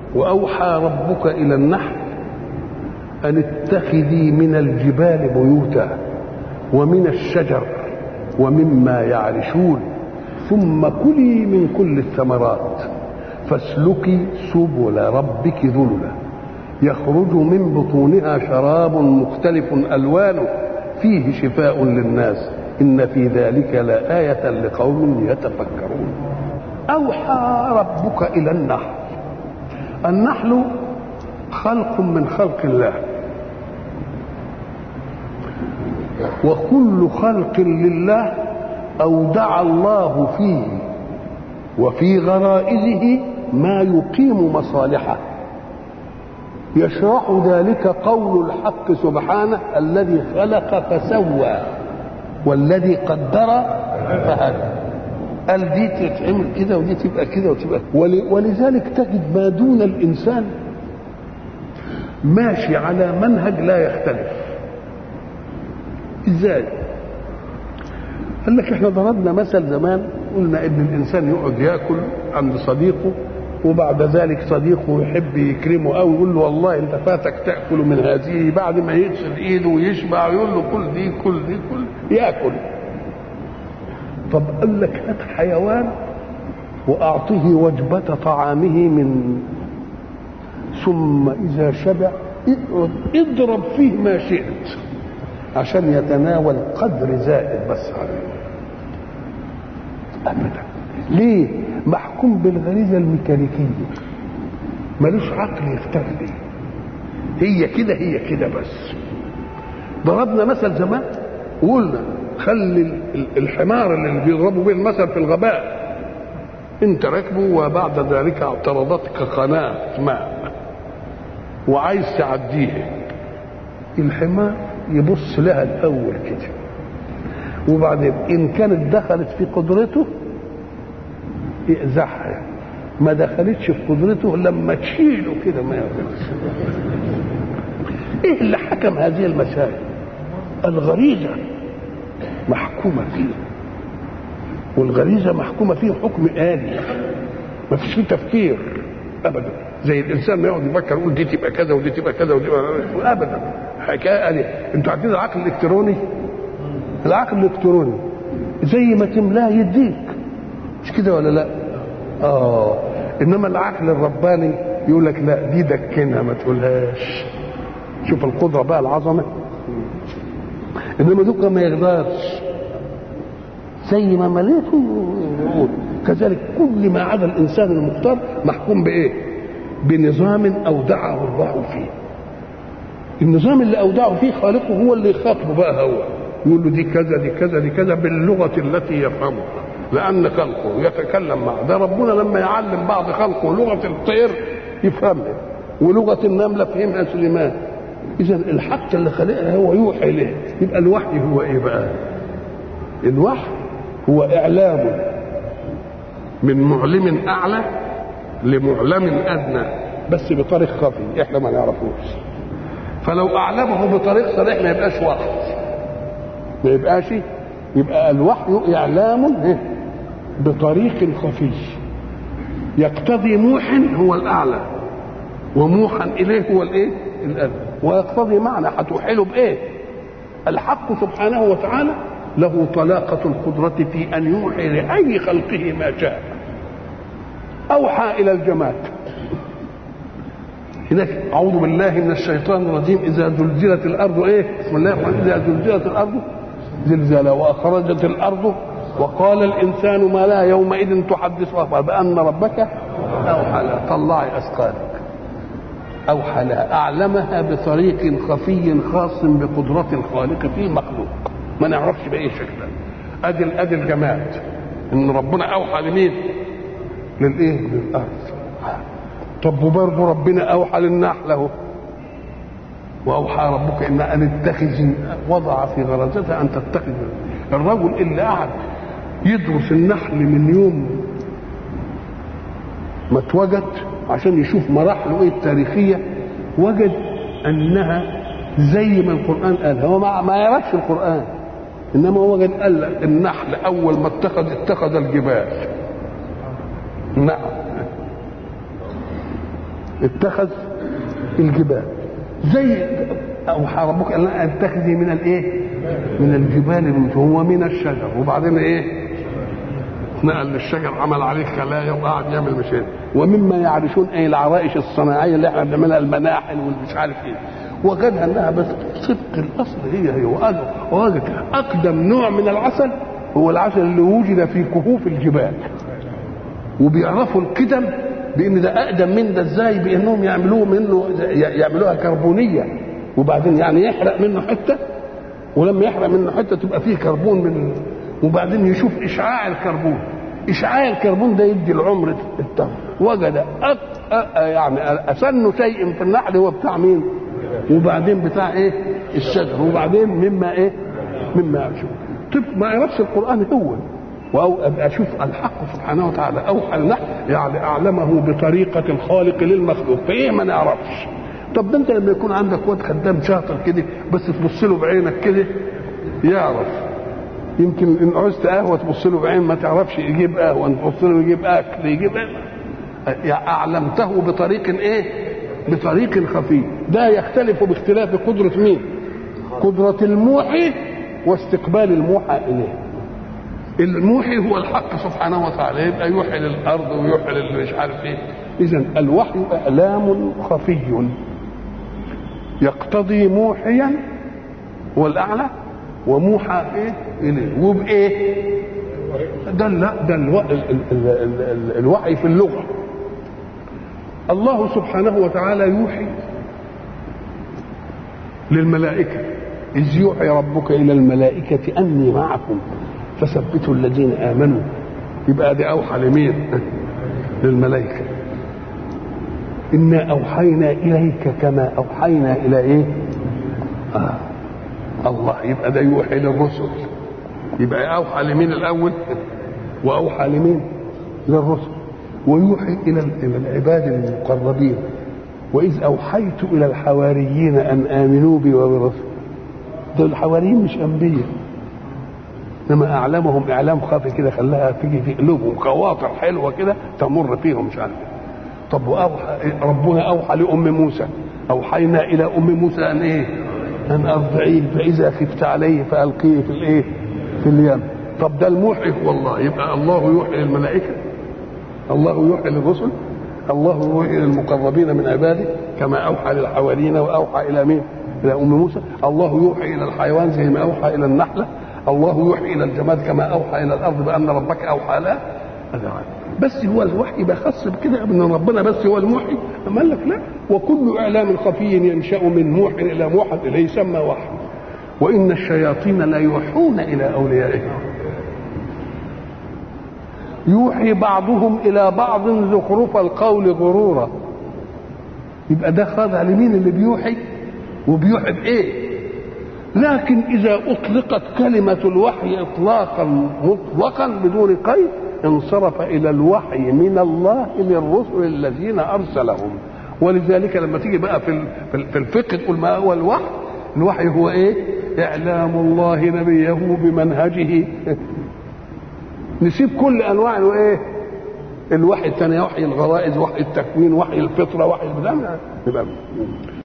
وأوحى ربك إلى النحل أن اتخذي من الجبال بيوتا ومن الشجر ومما يعرشون ثم كلي من كل الثمرات فاسلكي سبل ربك ذللا يخرج من بطونها شراب مختلف الوانه فيه شفاء للناس ان في ذلك لايه لقوم يتفكرون اوحى ربك الى النحل النحل خلق من خلق الله وكل خلق لله اودع الله فيه وفي غرائزه ما يقيم مصالحه يشرح ذلك قول الحق سبحانه الذي خلق فسوى والذي قدر فهدى قال دي تتعمل كده ودي تبقى كده وتبقى ولذلك تجد ما دون الانسان ماشي على منهج لا يختلف ازاي قال لك احنا ضربنا مثل زمان قلنا ان الانسان يقعد ياكل عند صديقه وبعد ذلك صديقه يحب يكرمه قوي يقول له والله انت فاتك تاكل من هذه بعد ما يغسل ايده ويشبع يقول له كل دي كل دي كل ياكل طب قال لك هات حيوان واعطه وجبه طعامه من ثم اذا شبع اقعد اضرب فيه ما شئت عشان يتناول قدر زائد بس عليه ابدا ليه محكوم بالغريزه الميكانيكيه ملوش عقل يختار بيه هي كده هي كده بس ضربنا مثل زمان وقلنا خلي الحمار اللي بيضربوا به المثل في الغباء انت راكبه وبعد ذلك اعترضتك قناه ماء وعايز تعديها الحمار يبص لها الاول كده وبعدين ان كانت دخلت في قدرته يأزحها ما دخلتش في قدرته لما تشيله كده ما يقدرش ايه اللي حكم هذه المسائل الغريزه محكومه فيه والغريزه محكومه فيه حكم آلي ما فيش فيه تفكير ابدا زي الانسان ما يقعد يفكر يقول دي تبقى كذا ودي تبقى كذا ودي تبقى ابدا حكايه آلية انتوا عارفين العقل الالكتروني العقل الالكتروني زي ما تملاه يديك مش كده ولا لا اه انما العقل الرباني يقول لك لا دي دكنها ما تقولهاش شوف القدره بقى العظمه انما دوك ما يقدرش زي ما مليته يقول كذلك كل ما عدا الانسان المختار محكوم بايه بنظام اودعه الله فيه النظام اللي اودعه فيه خالقه هو اللي يخاطبه بقى هو يقول له دي كذا دي كذا دي كذا باللغه التي يفهمها لان خلقه يتكلم معه ده ربنا لما يعلم بعض خلقه لغه الطير يفهمها ولغه النمله فهمها سليمان اذا الحق اللي خلقها هو يوحي اليه يبقى الوحي هو ايه بقى الوحي هو اعلام من معلم اعلى لمعلم ادنى بس بطريق خفي احنا ما نعرفوش فلو اعلمه بطريق صريح ما يبقاش وحي ما يبقاش يبقى الوحي اعلام بطريق خفي يقتضي موح هو الاعلى وموحا اليه هو الايه الادنى ويقتضي معنى هتوحله بايه الحق سبحانه وتعالى له طلاقة القدرة في أن يوحي لأي خلقه ما شاء أوحى إلى الجماد هناك أعوذ بالله من الشيطان الرجيم إذا زلزلت الأرض إيه بسم الله الرحمن إذا زلزلت الأرض زلزال وأخرجت الأرض وقال الإنسان ما لا يومئذ تحدث أخبار بأن ربك أوحى لها طلعي أثقالك أوحى لها أعلمها بطريق خفي خاص بقدرة الخالق في المخلوق ما نعرفش بأي شكل أدي أدي الجماد إن ربنا أوحى لمين؟ للإيه؟ للأرض طب وبرضه ربنا أوحى للنحل أهو وأوحى ربك إن أن اتخذ وضع في غرزتها أن تتخذ الرجل اللي قعد يدرس النحل من يوم ما اتوجد عشان يشوف مراحله ايه التاريخيه وجد انها زي ما القران قال هو ما, ما يعرفش القران انما هو وجد قال النحل اول ما اتخذ اتخذ الجبال نعم اتخذ الجبال زي اوحى ربك ان اتخذي من الايه؟ من الجبال هو من الشجر وبعدين ايه؟ نقل للشجر عمل عليه خلايا وقعد يعمل مشاكل ومما يعرشون اي العرائش الصناعيه اللي احنا بنعملها المناحل والمش عارف ايه وجدها انها بس صدق الاصل هي هي وقالوا وجد اقدم نوع من العسل هو العسل اللي وجد في كهوف الجبال وبيعرفوا القدم بان ده اقدم من ده ازاي بانهم يعملوه منه يعملوها كربونيه وبعدين يعني يحرق منه حته ولما يحرق منه حته تبقى فيه كربون من وبعدين يشوف اشعاع الكربون اشعاع الكربون ده يدي العمر التام وجد أق... أ... يعني اسن شيء في النحل هو بتاع مين وبعدين بتاع ايه الشجر وبعدين مما ايه مما يشوف طب ما يعرفش القران هو او اشوف الحق سبحانه وتعالى اوحى النحل يعني اعلمه بطريقه الخالق للمخلوق فايه ما نعرفش طب ده انت لما يكون عندك واد خدام شاطر كده بس تبص له بعينك كده يعرف يمكن ان عوزت قهوه تبص له بعين ما تعرفش يجيب قهوه تبص له يجيب اكل يجيب يعني اعلمته بطريق ايه؟ بطريق خفي ده يختلف باختلاف قدره مين؟ قدره الموحي واستقبال الموحى اليه الموحي هو الحق سبحانه وتعالى يبقى يوحي للارض ويوحي للي مش عارف ايه اذا الوحي اعلام خفي يقتضي موحيا هو الاعلى وموحى ايه اليه وبايه ده لا ده الو... ال... ال... ال... ال... الوحي في اللغه الله سبحانه وتعالى يوحي للملائكه اذ يوحي ربك الى الملائكه اني معكم فثبتوا الذين امنوا يبقى دي اوحى لمين للملائكه انا اوحينا اليك كما اوحينا الى ايه آه. الله يبقى ده يوحي للرسل يبقى اوحى لمين الاول واوحى لمين للرسل ويوحي الى الى العباد المقربين واذ اوحيت الى الحواريين ان امنوا بي وبرسل دول الحواريين مش انبياء انما اعلامهم اعلام خافي كده خلاها تيجي في قلوبهم خواطر حلوه كده تمر فيهم مش عارف طب واوحى ربنا اوحى لام موسى اوحينا الى ام موسى ان ايه ان ارضعيه فاذا خفت عليه فالقيه في الايه في اليم طب ده الموحي والله يبقى الله يوحي للملائكه الله يوحي للرسل الله يوحي للمقربين من عباده كما اوحى للحواريين واوحى الى مين الى ام موسى الله يوحي الى الحيوان زي ما اوحى الى النحله الله يوحي الى الجماد كما اوحى الى الارض بان ربك اوحى لها بس هو الوحي بخص بكده ان ربنا بس هو الموحي اما قال لك لا وكل اعلام خفي ينشا من موح الى موحد اليه يسمى وحي وان الشياطين لا يوحون الى اوليائهم يوحي بعضهم الى بعض زخرف القول غرورا يبقى ده خاضع لمين اللي بيوحي وبيوحي بايه لكن اذا اطلقت كلمه الوحي اطلاقا مطلقا بدون قيد انصرف الى الوحي من الله للرسل الذين ارسلهم ولذلك لما تيجي بقى في في الفقه تقول ما هو الوحي الوحي هو ايه اعلام الله نبيه بمنهجه نسيب كل انواع الايه الوحي الثاني وحي الغرائز وحي التكوين وحي الفطره وحي البدع يبقى